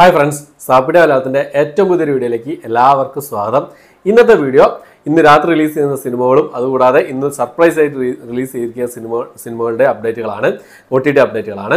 hi friends സാപ്പിഡ കലാപത്തിൻ്റെ ഏറ്റവും പുതിയൊരു വീഡിയോയിലേക്ക് എല്ലാവർക്കും സ്വാഗതം ഇന്നത്തെ വീഡിയോ ഇന്ന് രാത്രി റിലീസ് ചെയ്യുന്ന സിനിമകളും അതുകൂടാതെ ഇന്ന് സർപ്രൈസ് ആയിട്ട് റിലീസ് ചെയ്തിരിക്കുന്ന സിനിമ സിനിമകളുടെ അപ്ഡേറ്റുകളാണ് ഒ ടി ടി അപ്ഡേറ്റുകളാണ്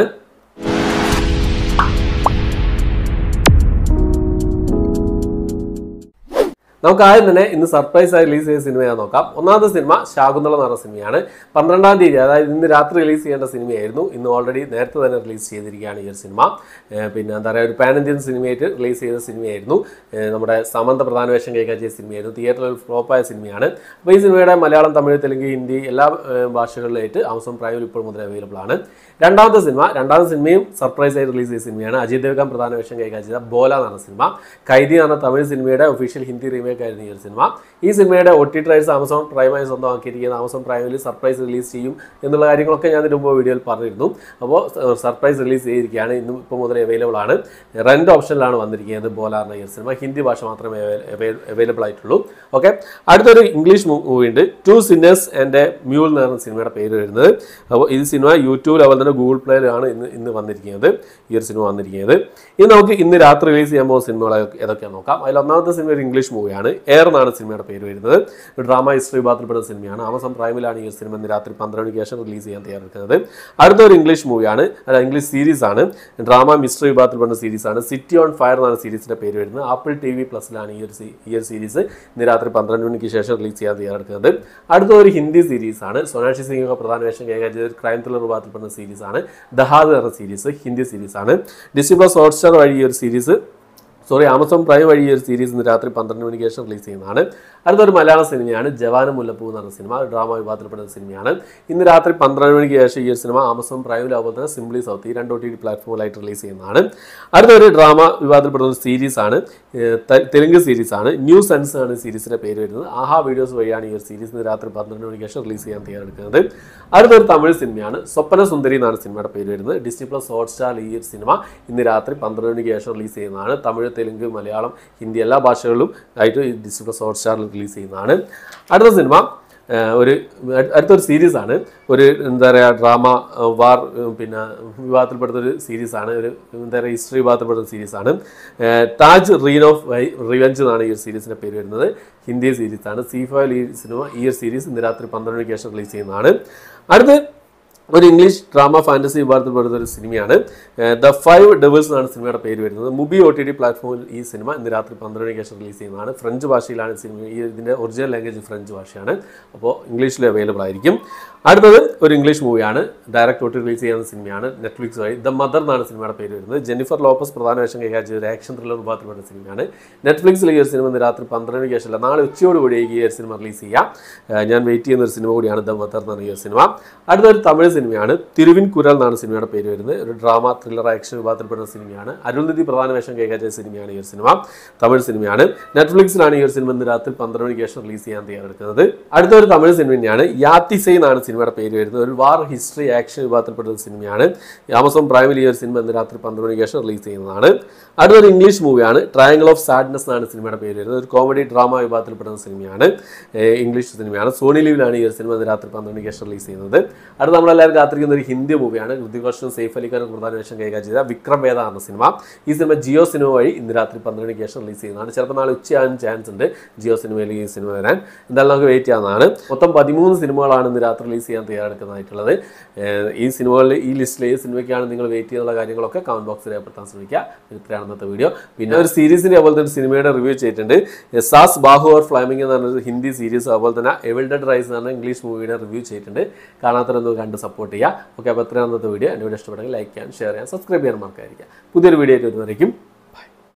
നമുക്ക് ആദ്യം തന്നെ ഇന്ന് സർപ്രൈസ് ആയി റിലീസ് ചെയ്ത സിനിമയാണ് നോക്കാം ഒന്നാമത്തെ സിനിമ ശാകുന്തളം എന്ന് പറഞ്ഞ സിനിമയാണ് പന്ത്രണ്ടാം തീയതി അതായത് ഇന്ന് രാത്രി റിലീസ് ചെയ്യേണ്ട സിനിമയായിരുന്നു ഇന്ന് ഓൾറെഡി നേരത്തെ തന്നെ റിലീസ് ചെയ്തിരിക്കുകയാണ് ഈ ഒരു സിനിമ ഏഹ് പിന്നെ എന്താ പറയുക ഒരു പാൻ ഇന്ത്യൻ സിനിമയായിട്ട് റിലീസ് ചെയ്ത സിനിമയായിരുന്നു ഏഹ് നമ്മുടെ സമന്ത പ്രധാന വേഷം കൈകാര്യം ചെയ്ത സിനിമയായിരുന്നു തിയേറ്ററിൽ ഫ്ലോപ്പായ സിനിമയാണ് അപ്പോൾ ഈ സിനിമയുടെ മലയാളം തമിഴ് തെലുങ്ക് ഹിന്ദി എല്ലാ ഏഹ് ഭാഷകളിലായിട്ട് ആമസോൺ പ്രൈമിൽ ഇപ്പോൾ മുതൽ അവൈലബിൾ ആണ് രണ്ടാമത്തെ സിനിമ രണ്ടാമത്തെ സിനിമയും സർപ്രൈസ് ആയി റിലീസ് ചെയ്ത സിനിമയാണ് അജയ് ദേവ്ഗൻ പ്രധാന വേഷം കൈകാര്യം ചെയ്ത ബോല എന്ന് പറഞ്ഞ സിനിമ കൈദി എന്ന് പറഞ്ഞ തമിഴ് സിനിമയുടെ ഒഫീഷ്യൽ ഹിന്ദി റീമേക്ക് ആയിരുന്നു ഈ ഒരു സിനിമ ഈ സിനിമയുടെ ഒ ടി ട്രൈസ് ആമസോൺ പ്രൈമായി സ്വന്തമാക്കിയിരിക്കുന്ന ആമസോൺ പ്രൈമിൽ സർപ്രൈസ് റിലീസ് ചെയ്യും എന്നുള്ള കാര്യങ്ങളൊക്കെ ഞാൻ ഇതിന് മുമ്പ് വീഡിയോയിൽ പറഞ്ഞിരുന്നു അപ്പോൾ സർപ്രൈസ് റിലീസ് ചെയ്തിരിക്കുകയാണ് ഇന്നും ഇപ്പോൾ മുതൽ അവൈലബിൾ ആണ് റെന്റ് ഓപ്ഷനിലാണ് വന്നിരിക്കുന്നത് ബോലാറിന ഈ ഒരു സിനിമ ഹിന്ദി ഭാഷ മാത്രമേ അവൈലബിൾ ആയിട്ടുള്ളൂ ഓക്കെ അടുത്തൊരു ഇംഗ്ലീഷ് മൂവി ഉണ്ട് ടു സിന്നേഴ്സ് ആൻഡ് മ്യൂൾ എന്ന് പറഞ്ഞ സിനിമയുടെ പേര് വരുന്നത് അപ്പോൾ ഈ സിനിമ യൂട്യൂബിൽ അതുപോലെ തന്നെ ഗൂഗിൾ പ്ലേയിലാണ് ഇന്ന് ഇന്ന് വന്നിരിക്കുന്നത് ഈ ഒരു സിനിമ വന്നിരിക്കുന്നത് ഇനി നമുക്ക് ഇന്ന് രാത്രി റിലീസ് ചെയ്യാൻ പോകുന്ന സിനിമകൾ ഏതൊക്കെയാണെന്ന് നോക്കാം അതിൽ ഒന്നാമത്തെ സിനിമ ഒരു ഇംഗ്ലീഷ് മൂവിയാണ് എയർ എന്നാണ് സിനിമയുടെ പേര് വരുന്നത് ഒരു ഡ്രാമ ഹിസ്റ്ററി വിഭാഗത്തിൽപ്പെടുന്ന സിനിമയാണ് ആമസോൺ പ്രൈമിലാണ് ഈ ഒരു സിനിമ ഇന്ന് രാത്രി പന്ത്രണ്ട് മണിക്ക് ശേഷം റിലീസ് ചെയ്യാൻ തയ്യാറെടുക്കുന്നത് അടുത്തൊരു ഇംഗ്ലീഷ് മൂവിയാണ് അല്ല ഇംഗ്ലീഷ് സീരീസ് ആണ് ഡ്രാമ മിസ്റ്ററി വിഭാഗത്തിൽപ്പെടുന്ന സീരീസ് ആണ് സിറ്റി ഓൺ ഫയർ എന്നാണ് സീരീസിന്റെ പേര് വരുന്നത് ആപ്പിൾ ടി വി പ്ലസിലാണ് ഈ ഒരു സീ- ഈ ഒരു സീരീസ് ഇന്ന് രാത്രി പന്ത്രണ്ട് മണിക്ക് ശേഷം റിലീസ് ചെയ്യാൻ തയ്യാറെടുക്കുന്നത് അടുത്ത ഒരു ഹിന്ദി സീരീസ് ആണ് സോനാക്ഷി സിംഗ് ഒക്കെ പ്രധാന വേഷം കൈകാര്യം ചെയ്ത ഒരു ക്രൈം ത്രില്ലർ വിഭാഗത്തിൽപ്പെടുന്ന സീരീസ് ആണ് ദഹാദ് എന്ന സീരീസ് ഹിന്ദി സീരീസ് ആണ് ഡിസ്നി പ്ലസ് ഹോട്ട്സ്റ്റാർ വഴി ഈ ഒരു സീരീസ് സോറി ആമസോൺ പ്രൈം വഴി ഈ ഒരു സീരീസ് ഇന്ന് രാത്രി പന്ത്രണ്ട് മണിക്ക് ശേഷം റിലീസ് ചെയ്യുന്നതാണ് അടുത്തൊരു മലയാള സിനിമയാണ് ജവാന മുല്ലപ്പൂ എന്ന് പറഞ്ഞ സിനിമ ഒരു ഡ്രാമ വിഭാഗത്തിൽപ്പെടുന്ന സിനിമയാണ് ഇന്ന് രാത്രി പന്ത്രണ്ട് മണിക്ക് ശേഷം ഈ ഒരു സിനിമ ആമസോൺ പ്രൈമിൽ അതുപോലെ തന്നെ സിംപ്ലി സൗത്ത് ഈ രണ്ട് ഒ ടി ടി പ്ലാറ്റ്ഫോമിലായിട്ട് റിലീസ് ചെയ്യുന്നതാണ് അടുത്തൊരു ഡ്രാമ വിഭാഗത്തിൽപ്പെടുന്ന ഒരു സീരീസ് ആണ് ഏഹ് ത- തെലുങ്ക് സീരീസ് ആണ് ന്യൂ സെൻസ് ആണ് ഈ സീരീസിന്റെ പേര് വരുന്നത് ആഹാ വീഡിയോസ് വഴിയാണ് ഈ ഒരു സീരീസ് ഇന്ന് രാത്രി പന്ത്രണ്ട് മണിക്ക് ശേഷം റിലീസ് ചെയ്യാൻ തയ്യാറെടുക്കുന്നത് അടുത്തൊരു തമിഴ് സിനിമയാണ് സ്വപ്ന സുന്ദരി എന്നാണ് സിനിമയുടെ പേര് വരുന്നത് ഡിസ്നി പ്ലസ് ഹോട്ട്സ്റ്റാർ ഈ ഒരു സിനിമ ഇന്ന് രാത്രി പന്ത്രണ്ട് മണിക്ക് ശേഷം റിലീസ് ചെയ്യുന്നതാണ് തമിഴ് തെലുങ്ക് മലയാളം ഹിന്ദി എല്ലാ ഭാഷകളിലും ആയിട്ട് ഈ ഡിസ്നി പ്ലസ് ഹോട്ട്സ്റ്റാറിൽ റിലീസ് ചെയ്യുന്നതാണ് അടുത്ത സിനിമ ഏഹ് ഒരു അട്- അടുത്തൊരു സീരീസ് ആണ് ഒരു എന്താ പറയുക ഡ്രാമ വാർ ഏഹ് പിന്നെ വിഭാഗത്തിൽപ്പെടുന്ന ഒരു സീരീസ് ആണ് ഒരു എന്താ പറയുക ഹിസ്റ്ററി വിഭാഗത്തിൽപ്പെടുന്ന സീരീസ് ആണ് ഏഹ് താജ് റീൻ ഓഫ് റിവെഞ്ച് എന്നാണ് ഈ ഒരു സീരീസിന്റെ പേര് വരുന്നത് ഹിന്ദി സീരീസ് ആണ് സി ഫൈവ് ഈ സിനിമ ഈ ഒരു സീരീസ് ഇന്ന് രാത്രി പന്ത്രണ്ട് മണിക്ക് ശേഷം റിലീസ് ചെയ്യുന്നതാണ് അടുത്ത് ഒരു ഇംഗ്ലീഷ് ഡ്രാമ ഫാന്റസി വിഭാഗത്തിൽപ്പെടുന്ന ഒരു സിനിമയാണ് ദ ഫൈവ് ഡെവിൾസ് എന്നാണ് സിനിമയുടെ പേര് വരുന്നത് മുബി ഒ ടി ടി പ്ലാറ്റ്ഫോമിൽ ഈ സിനിമ ഇന്ന് രാത്രി പന്ത്രണ്ട് മണിക്ക് ശേഷം റിലീസ് ചെയ്യുന്നതാണ് ഫ്രഞ്ച് ഭാഷയിലാണ് സിനിമ ഈ ഇതിൻ്റെ ഒറിജിനൽ ലാംഗ്വേജ് ഫ്രഞ്ച് ഭാഷയാണ് അപ്പോൾ ഇംഗ്ലീഷിൽ അവൈലബിൾ ആയിരിക്കും അടുത്തത് ഒരു ഇംഗ്ലീഷ് മൂവിയാണ് ഡയറക്റ്റ് ഒ ടി റിലീസ് ചെയ്യുന്ന സിനിമയാണ് നെറ്റ്ഫ്ലിക്സ് വഴി ദ മദർ എന്നാണ് സിനിമയുടെ പേര് വരുന്നത് ജെനിഫർ ലോപ്പസ് പ്രധാന വേഷം കൈകാര്യം ചെയ്ത ഒരു ആക്ഷൻ ത്രില്ലർ വിഭാഗത്തിൽപ്പെട്ട സിനിമയാണ് നെറ്റ്ഫ്ലിക്സിൽ ഈ ഒരു സിനിമ ഇന്ന് രാത്രി പന്ത്രണ്ട് മണിക്ക് ശേഷമല്ല നാളെ ഉച്ചയോട് കൂടി ഈ ഒരു സിനിമ റിലീസ് ചെയ്യാം ഏഹ് ഞാൻ വെയിറ്റ് ചെയ്യുന്ന ഒരു സിനിമ കൂടിയാണ് ദ മദർ എന്ന് പറഞ്ഞ ഈ ഒരു സിനിമ അടുത്തൊരു തമിഴ് സിനിമയാണ് തിരുവിൻ കുരൽ എന്നാണ് സിനിമയുടെ പേര് വരുന്നത് ഒരു ഡ്രാമ ത്രില്ലർ ആക്ഷൻ വിഭാഗത്തിൽപ്പെടുന്ന സിനിമയാണ് അരുൾനിധി പ്രധാന വേഷം കൈകാര്യം ചെയ്ത സിനിമയാണ് ഈ ഒരു സിനിമ തമിഴ് സിനിമയാണ് നെറ്റ്ഫ്ലിക്സിലാണ് ഈ ഒരു സിനിമ ഇന്ന് രാത്രി പന്ത്രണ്ട് മണിക്ക് ശേഷം റിലീസ് ചെയ്യാൻ തയ്യാറെടുക്കുന്നത് അടുത്ത ഒരു തമിഴ് സിനിമ തന്നെയാണ് യാത്തിസൈ എന്നാണ് സിനിമയുടെ പേര് വരുന്നത് ഒരു വാർ ഹിസ്റ്ററി ആക്ഷൻ വിഭാഗത്തിൽപ്പെടുന്ന സിനിമയാണ് ആമസോൺ പ്രൈമിൽ ഈ ഒരു സിനിമ ഇന്ന് രാത്രി പന്ത്രണ്ട് മണിക്ക് ശേഷം റിലീസ് ചെയ്യുന്നതാണ് അടുത്തൊരു ഇംഗ്ലീഷ് മൂവിയാണ് ട്രയാങ്കിൾ ഓഫ് സാഡ്നസ് എന്നാണ് സിനിമയുടെ പേര് വരുന്നത് ഒരു കോമഡി ഡ്രാമ വിഭാഗത്തിൽപ്പെടുന്ന സിനിമയാണ് ഏഹ് ഇംഗ്ലീഷ് സിനിമയാണ് സോണി ലീവിലാണ് ഈ ഒരു സിനിമ ഇന്ന് രാത്രി പന്ത്രണ്ട് മണിക്ക് ശേഷം റിലീസ് ചെയ്യുന്നത് അടുത്ത നമ്മളെല്ലാവരും കാത്തിരിക്കുന്ന ഒരു ഹിന്ദി മൂവിയാണ് ഋതിക് റോഷനും സൈഫ് അലി ഖാനും പ്രധാന വേഷം കൈകാര്യം ചെയ്ത വിക്രം വേദ എന്ന സിനിമ ഈ സിനിമ ജിയോ സിനിമ വഴി ഇന്ന് രാത്രി പന്ത്രണ്ട് മണിക്ക് ശേഷം റിലീസ് ചെയ്യുന്നതാണ് ചിലപ്പോൾ നാളെ ഉച്ചയാകാൻ ചാൻസ് ഉണ്ട് ജിയോ സിനിമയിൽ ഈ സിനിമ വരാൻ എന്തായാലും നമുക്ക് വെയിറ്റ് ചെയ്യാവുന്നതാണ് മൊത്തം പതിമൂന്ന് സിനിമകളാണ് ഇന്ന് രാത്രി റിലീസ് ചെയ്യാൻ തയ്യാറെടുക്കുന്നതായിട്ടുള്ളത് ഏഹ് ഈ സിനിമകളിൽ ഈ ലിസ്റ്റിൽ ഏത് സിനിമയ്ക്കാണ് നിങ്ങൾ വെയിറ്റ് ചെയ്യുന്നുള്ള കാര്യങ്ങളൊക്കെ കമന്റ് ബോക്സിൽ രേഖപ്പെടുത്താൻ ശ്രമിക്കുക ഇത്രയാണ് ഇന്നത്തെ വീഡിയോ പിന്നെ ഒരു സീരീസിന്റെ അതുപോലെ തന്നെ സിനിമയുടെ റിവ്യൂ ചെയ്തിട്ടുണ്ട് സാസ് ബാഹു ഓർ ഫ്ലാമിംഗ് എന്ന് പറഞ്ഞൊരു ഹിന്ദി സീരീസ് അതുപോലെ തന്നെ എവിൽഡഡ് റൈസ് എന്ന് പറഞ്ഞ ഇംഗ്ലീഷ് മൂവിയുടെ റിവ്യൂ ചെയ്തിട്ടുണ്ട് കാണാത്തവരൊന്ന് കണ്ട് സപ്പോർട്ട് ചെയ്യുക ഓക്കെ അപ്പോൾ ഇത്രയാണ് ഇന്നത്തെ വീഡിയോ എൻ്റെ വീഡിയോ ഇഷ്ടപ്പെട്ടെങ്കിൽ ലൈക്ക് ചെയ്യാൻ ഷെയർ ചെയ്യാൻ സബ്സ്ക്രൈബ് ചെയ്യാൻ മറക്കാതിരിക്കുക പുതിയൊരു വീഡിയോ ആയിട്ട് വരുന്നതായിരിക്കും